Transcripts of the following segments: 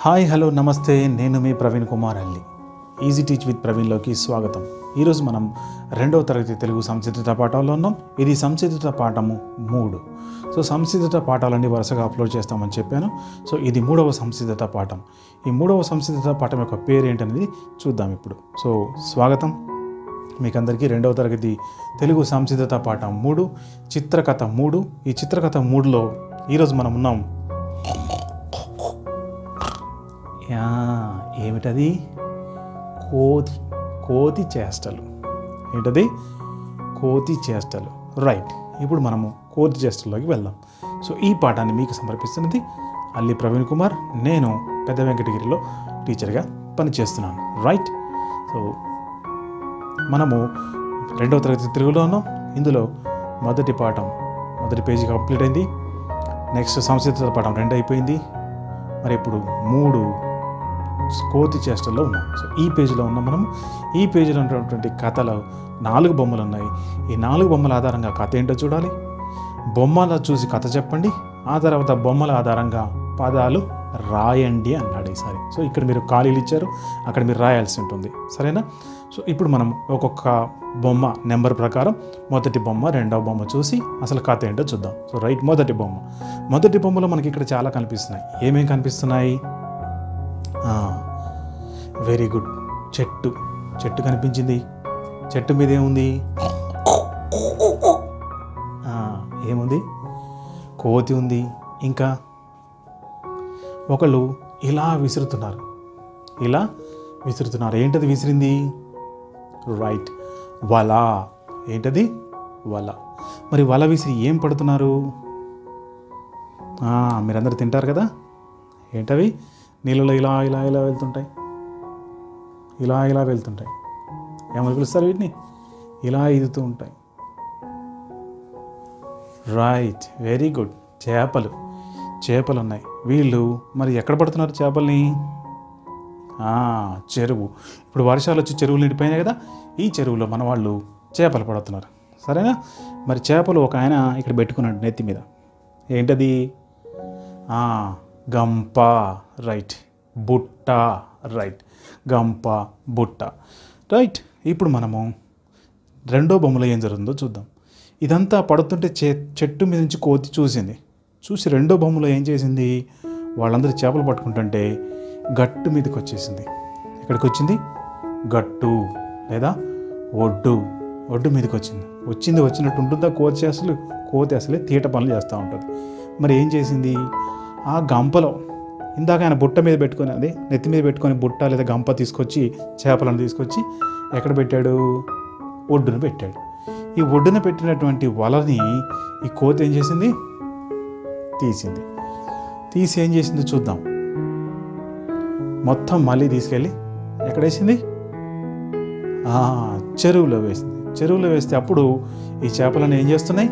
hi hello నమస్తే నేను మీ ప్రవీణ్ కుమార్ అల్లి ఈజీ టీచ్ విత్ ప్రవీణ్లోకి స్వాగతం ఈరోజు మనం రెండవ తరగతి తెలుగు సంసిద్ధత పాఠంలో ఉన్నాం ఇది సంసిద్ధత పాఠము మూడు సో సంసిద్ధత పాఠాలన్నీ వరుసగా అప్లోడ్ చేస్తామని చెప్పాను సో ఇది మూడవ సంసిద్ధత పాఠం ఈ మూడవ సంసిద్ధత పాఠం యొక్క పేరు ఏంటనేది చూద్దాం ఇప్పుడు సో స్వాగతం మీకు అందరికీ రెండవ తరగతి తెలుగు సంసిద్ధత పాఠం మూడు చిత్రకథ మూడు ఈ చిత్రకథ మూడులో ఈరోజు మనం ఉన్నాం యా, ఏమిటది కోతి కోతి చేష్టలు ఏంటది కోతి చేష్టలు రైట్ ఇప్పుడు మనము కోతి చేష్టల్లోకి వెళ్దాం సో ఈ పాఠాన్ని మీకు సమర్పిస్తున్నది అల్లి ప్రవీణ్ కుమార్ నేను పెద్ద వెంకటగిరిలో టీచర్గా పనిచేస్తున్నాను రైట్ సో మనము రెండవ తరగతి తెలుగులో ఉన్నాం ఇందులో మొదటి పాఠం మొదటి పేజీ కంప్లీట్ అయింది నెక్స్ట్ సంస్కృత పాఠం రెండు అయిపోయింది మరి ఇప్పుడు మూడు కోతి చేష్టల్లో ఉన్నాం సో ఈ పేజీలో ఉన్నాం మనం ఈ పేజీలో ఉన్నటువంటి కథలో నాలుగు బొమ్మలు ఉన్నాయి ఈ నాలుగు బొమ్మల ఆధారంగా కథ ఏంటో చూడాలి బొమ్మల చూసి కథ చెప్పండి ఆ తర్వాత బొమ్మల ఆధారంగా పదాలు రాయండి అన్నాడు ఈసారి సో ఇక్కడ మీరు ఖాళీలు ఇచ్చారు అక్కడ మీరు రాయాల్సి ఉంటుంది సరేనా సో ఇప్పుడు మనం ఒక్కొక్క బొమ్మ నెంబర్ ప్రకారం మొదటి బొమ్మ రెండవ బొమ్మ చూసి అసలు కథ ఏంటో చూద్దాం సో రైట్ మొదటి బొమ్మ మొదటి బొమ్మలో మనకి ఇక్కడ చాలా కనిపిస్తున్నాయి ఏమేం కనిపిస్తున్నాయి వెరీ గుడ్ చెట్టు చెట్టు కనిపించింది చెట్టు మీద ఏముంది ఆ, ఏముంది కోతి ఉంది ఇంకా ఒకళ్ళు ఇలా విసురుతున్నారు ఇలా విసురుతున్నారు ఏంటది విసిరింది రైట్ వల ఏంటది వల మరి వల విసిరి ఏం పడుతున్నారు ఆ, మీరందరూ తింటారు కదా ఏంటవి నీళ్ళలో ఇలా ఇలా ఇలా వెళ్తుంటాయి ఇలా ఇలా వెళ్తుంటాయి ఏమని పిలుస్తారు వీటిని ఇలా ఈదుతూ ఉంటాయి రైట్ వెరీ గుడ్ చేపలు చేపలు ఉన్నాయి వీళ్ళు మరి ఎక్కడ పడుతున్నారు చేపల్ని ఆ, చెరువు ఇప్పుడు వర్షాలు వచ్చి చెరువులు నిండిపోయినాయి కదా ఈ చెరువులో మన వాళ్ళు చేపలు పడుతున్నారు సరేనా మరి చేపలు ఒక ఆయన ఇక్కడ పెట్టుకున్నాడు నెత్తి మీద ఏంటది ఆ, గంప రైట్ బుట్ట రైట్ గంప బుట్ట రైట్ ఇప్పుడు మనము రెండో బొమ్మలో ఏం జరుగుతుందో చూద్దాం ఇదంతా పడుతుంటే చే చెట్టు మీద నుంచి కోతి చూసింది చూసి రెండో బొమ్మలో ఏం చేసింది వాళ్ళందరూ చేపలు పట్టుకుంటుంటే గట్టు మీదకి వచ్చేసింది ఎక్కడికి వచ్చింది గట్టు లేదా ఒడ్డు ఒడ్డు మీదకి వచ్చింది వచ్చింది వచ్చినట్టు ఉంటుందా కోతి అసలు కోతి అసలే తీట పనులు చేస్తూ ఉంటుంది మరి ఏం చేసింది ఆ గంపలో ఇందాక ఆయన బుట్ట మీద పెట్టుకొని అదే నెత్తి మీద పెట్టుకొని బుట్ట లేదా గంప తీసుకొచ్చి చేపలను తీసుకొచ్చి ఎక్కడ పెట్టాడు ఒడ్డున పెట్టాడు ఈ ఒడ్డున పెట్టినటువంటి వలని ఈ కోతి ఏం చేసింది తీసింది తీసి ఏం చేసింది చూద్దాం మొత్తం మళ్ళీ తీసుకెళ్ళి ఎక్కడ వేసింది ఆ, చెరువులో వేసింది చెరువులో వేస్తే అప్పుడు ఈ చేపలను ఏం చేస్తున్నాయి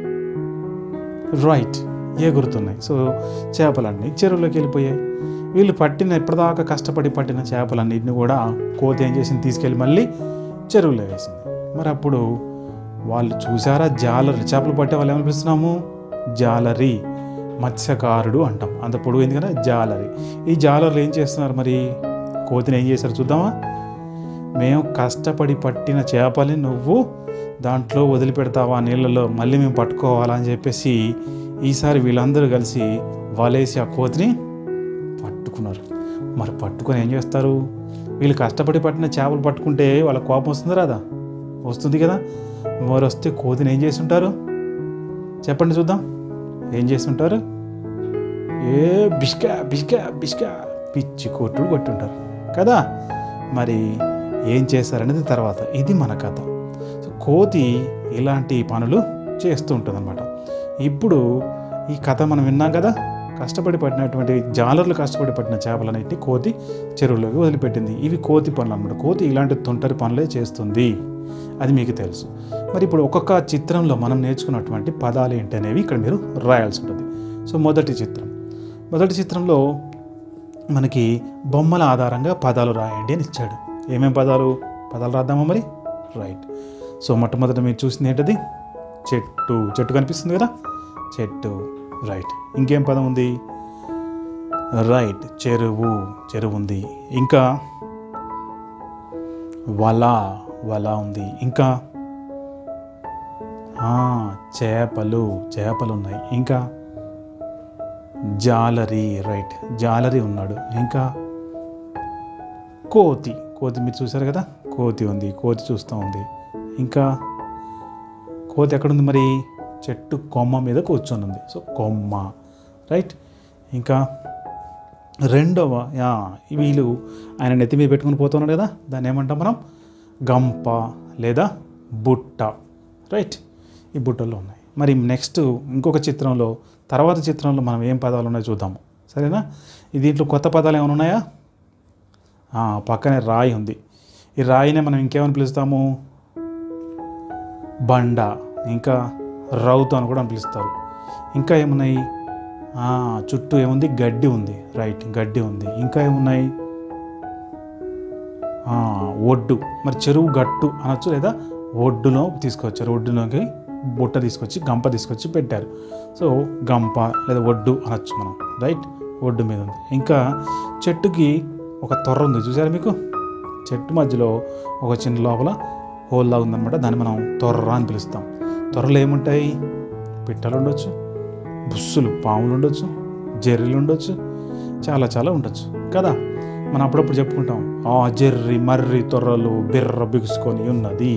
రైట్ ఎగురుతున్నాయి సో చేపలన్నీ చెరువులోకి వెళ్ళిపోయాయి వీళ్ళు పట్టిన ఇప్పటిదాకా కష్టపడి పట్టిన చేపలన్నింటిని కూడా కోతి ఏం చేసింది తీసుకెళ్ళి మళ్ళీ చెరువులో వేసింది మరి అప్పుడు వాళ్ళు చూసారా జాలరి చేపలు పట్టే వాళ్ళు ఏమనిపిస్తున్నాము జాలరి మత్స్యకారుడు అంటాం అంత పొడుగు అయింది కదా జాలరి ఈ జాలర్లు ఏం చేస్తున్నారు మరి కోతిని ఏం చేశారు చూద్దామా మేము కష్టపడి పట్టిన చేపల్ని నువ్వు దాంట్లో వదిలిపెడతావా నీళ్ళలో మళ్ళీ మేము పట్టుకోవాలా అని చెప్పేసి ఈసారి వీళ్ళందరూ కలిసి వలేసి ఆ కోతిని పట్టుకున్నారు మరి పట్టుకొని ఏం చేస్తారు వీళ్ళు కష్టపడి పట్టిన చేపలు పట్టుకుంటే వాళ్ళ కోపం వస్తుంది రాదా వస్తుంది కదా మరి వస్తే కోతిని ఏం చేసి ఉంటారు చెప్పండి చూద్దాం ఏం చేసి ఉంటారు ఏ బిష్కా బిష్కా బిష్కా పిచ్చి కొట్టుడు కొట్టుంటారు కదా మరి ఏం చేశారనేది తర్వాత ఇది మన కథ సో కోతి ఇలాంటి పనులు చేస్తూ ఉంటుంది ఇప్పుడు ఈ కథ మనం విన్నాం కదా కష్టపడి పట్టినటువంటి జాలర్లు కష్టపడి పట్టిన చేపలన్నింటినీ కోతి చెరువులోకి వదిలిపెట్టింది ఇవి కోతి పనులు అనమాట కోతి ఇలాంటి తొంటరి పనులే చేస్తుంది అది మీకు తెలుసు మరి ఇప్పుడు ఒక్కొక్క చిత్రంలో మనం నేర్చుకున్నటువంటి పదాలు ఏంటి అనేవి ఇక్కడ మీరు రాయాల్సి ఉంటుంది సో మొదటి చిత్రం మొదటి చిత్రంలో మనకి బొమ్మల ఆధారంగా పదాలు రాయండి అని ఇచ్చాడు ఏమేం పదాలు పదాలు రాద్దామా మరి రైట్ సో మొట్టమొదట మీరు చూసింది ఏంటది చెట్టు చెట్టు కనిపిస్తుంది కదా చెట్టు రైట్ ఇంకేం పదం ఉంది రైట్ చెరువు చెరువు ఉంది ఇంకా వల వల ఉంది ఇంకా ఆ, చేపలు చేపలు ఉన్నాయి ఇంకా జాలరీ రైట్ జాలరీ ఉన్నాడు ఇంకా కోతి కోతి మీరు చూసారు కదా కోతి ఉంది కోతి చూస్తూ ఉంది ఇంకా కోతి ఎక్కడుంది మరి చెట్టు కొమ్మ మీద కూర్చొని ఉంది సో కొమ్మ రైట్ ఇంకా రెండవ యా, వీళ్ళు ఆయన నెత్తి మీద పెట్టుకుని పోతున్నాడు కదా దాన్ని ఏమంటాం మనం గంప లేదా బుట్ట రైట్ ఈ బుట్టలో ఉన్నాయి మరి నెక్స్ట్ ఇంకొక చిత్రంలో తర్వాత చిత్రంలో మనం ఏం పదాలు ఉన్నాయో చూద్దాము సరేనా ఈ దీంట్లో కొత్త పదాలు ఏమైనా ఉన్నాయా ఆ, పక్కనే రాయి ఉంది ఈ రాయినే మనం ఇంకేమని పిలుస్తాము బండ ఇంకా రౌతు అని కూడా అని పిలుస్తారు ఇంకా ఏమున్నాయి ఆ, చుట్టూ ఏముంది గడ్డి ఉంది రైట్ గడ్డి ఉంది ఇంకా ఏమున్నాయి ఆ, ఒడ్డు మరి చెరువు గట్టు అనొచ్చు లేదా ఒడ్డులో తీసుకొచ్చారు ఒడ్డులోకి బుట్ట తీసుకొచ్చి గంప తీసుకొచ్చి పెట్టారు సో గంప లేదా ఒడ్డు అనొచ్చు మనం రైట్ ఒడ్డు మీద ఉంది ఇంకా చెట్టుకి ఒక తొర్ర ఉంది చూసారా మీకు చెట్టు మధ్యలో ఒక చిన్న లోపల హోల్లా ఉందన్నమాట దాన్ని మనం తొర్ర అని పిలుస్తాం తొర్రలు ఏముంటాయి పిట్టలు ఉండొచ్చు బుస్సులు పాములు ఉండొచ్చు జెర్రీలు ఉండొచ్చు చాలా చాలా ఉండొచ్చు కదా మనం అప్పుడప్పుడు చెప్పుకుంటాం ఆ జెర్రి మర్రి తొర్రలు బిర్ర బిగుసుకొని ఉన్నది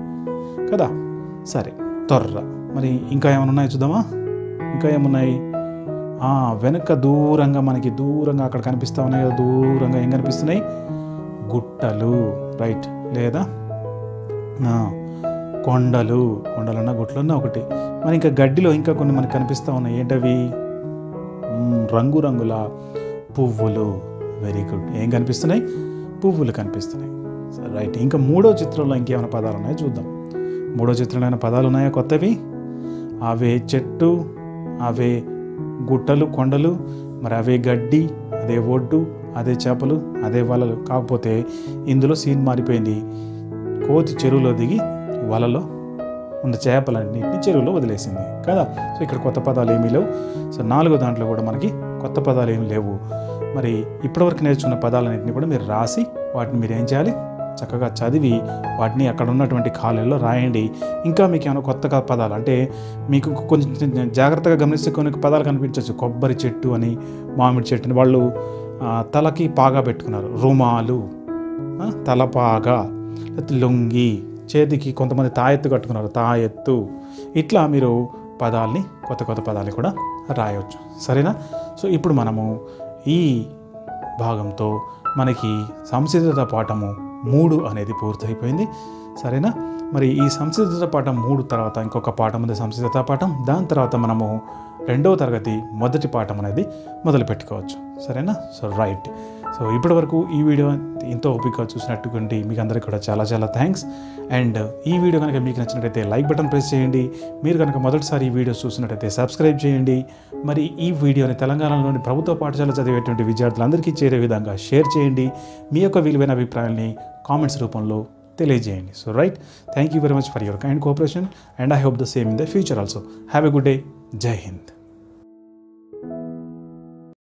కదా సరే తొర్ర మరి ఇంకా ఏమైనా ఉన్నాయో చూద్దామా ఇంకా ఏమున్నాయి ఆ, వెనక దూరంగా మనకి దూరంగా అక్కడ కనిపిస్తా ఉన్నాయి కదా దూరంగా ఏం కనిపిస్తున్నాయి గుట్టలు రైట్ లేదా ఆ, కొండలు కొండలన్నా గుట్లన్నా ఒకటి మరి ఇంకా గడ్డిలో ఇంకా కొన్ని మనకు కనిపిస్తూ ఉన్నాయి ఏంటవి మ్మ్, రంగురంగుల పువ్వులు వెరీ గుడ్ ఏం కనిపిస్తున్నాయి పువ్వులు కనిపిస్తున్నాయి సరే రైట్ ఇంకా మూడో చిత్రంలో ఇంకేమైనా పదాలు ఉన్నాయో చూద్దాం మూడో చిత్రంలో ఏమైనా పదాలు ఉన్నాయా కొత్తవి అవే చెట్టు అవే గుట్టలు కొండలు మరి అవే గడ్డి అదే ఒడ్డు అదే చేపలు అదే వలలు కాకపోతే ఇందులో సీన్ మారిపోయింది కోతి చెరువులో దిగి వలలో ఉన్న చేపలన్నింటినీ చెరువులో వదిలేసింది కదా సో ఇక్కడ కొత్త పదాలు ఏమీ లేవు సో నాలుగో దాంట్లో కూడా మనకి కొత్త పదాలు ఏమీ లేవు మరి ఇప్పటివరకు నేర్చుకున్న పదాలన్నింటినీ కూడా మీరు రాసి వాటిని మీరు ఏం చేయాలి చక్కగా చదివి వాటిని అక్కడ ఉన్నటువంటి ఖాళీల్లో రాయండి ఇంకా మీకు ఏమైనా కొత్త క- పదాలు అంటే మీకు కొంచెం జాగ్రత్తగా గమనిస్తే కొన్ని పదాలు కనిపించవచ్చు కొబ్బరి చెట్టు అని మామిడి చెట్టు అని వాళ్ళు ఆ, తలకి పాగా పెట్టుకున్నారు రుమాలు ఆ, తలపాగా లేకపోతే లొంగి చేతికి కొంతమంది తాయెత్తు కట్టుకున్నారు తాయెత్తు ఇట్లా మీరు పదాల్ని కొత్త కొత్త పదాలు కూడా రాయవచ్చు సరేనా సో ఇప్పుడు మనము ఈ భాగంతో మనకి సంసిద్ధత పాఠము మూడు అనేది పూర్తయిపోయింది సరేనా మరి ఈ సంసిద్ధత పాఠం మూడు తర్వాత ఇంకొక పాఠం ఉంది సంసిద్ధత పాఠం దాని తర్వాత మనము రెండవ తరగతి మొదటి పాఠం అనేది మొదలు పెట్టుకోవచ్చు సరేనా సో రైట్ సో ఇప్పటివరకు ఈ వీడియో ఎంతో ఓపిక చూసినట్టుకుంటే మీకు అందరికీ కూడా చాలా చాలా థ్యాంక్స్ అండ్ ఈ వీడియో కనుక మీకు నచ్చినట్టయితే లైక్ బటన్ ప్రెస్ చేయండి మీరు కనుక మొదటిసారి ఈ వీడియోస్ చూసినట్టయితే సబ్స్క్రైబ్ చేయండి మరి ఈ వీడియోని తెలంగాణలోని ప్రభుత్వ పాఠశాల చదివేటువంటి విద్యార్థులందరికీ చేరే విధంగా షేర్ చేయండి మీ యొక్క విలువైన అభిప్రాయాల్ని కామెంట్స్ రూపంలో తెలియజేయండి so right thank you very much for your kind cooperation and I hope the same in the future also have a good day Jai Hind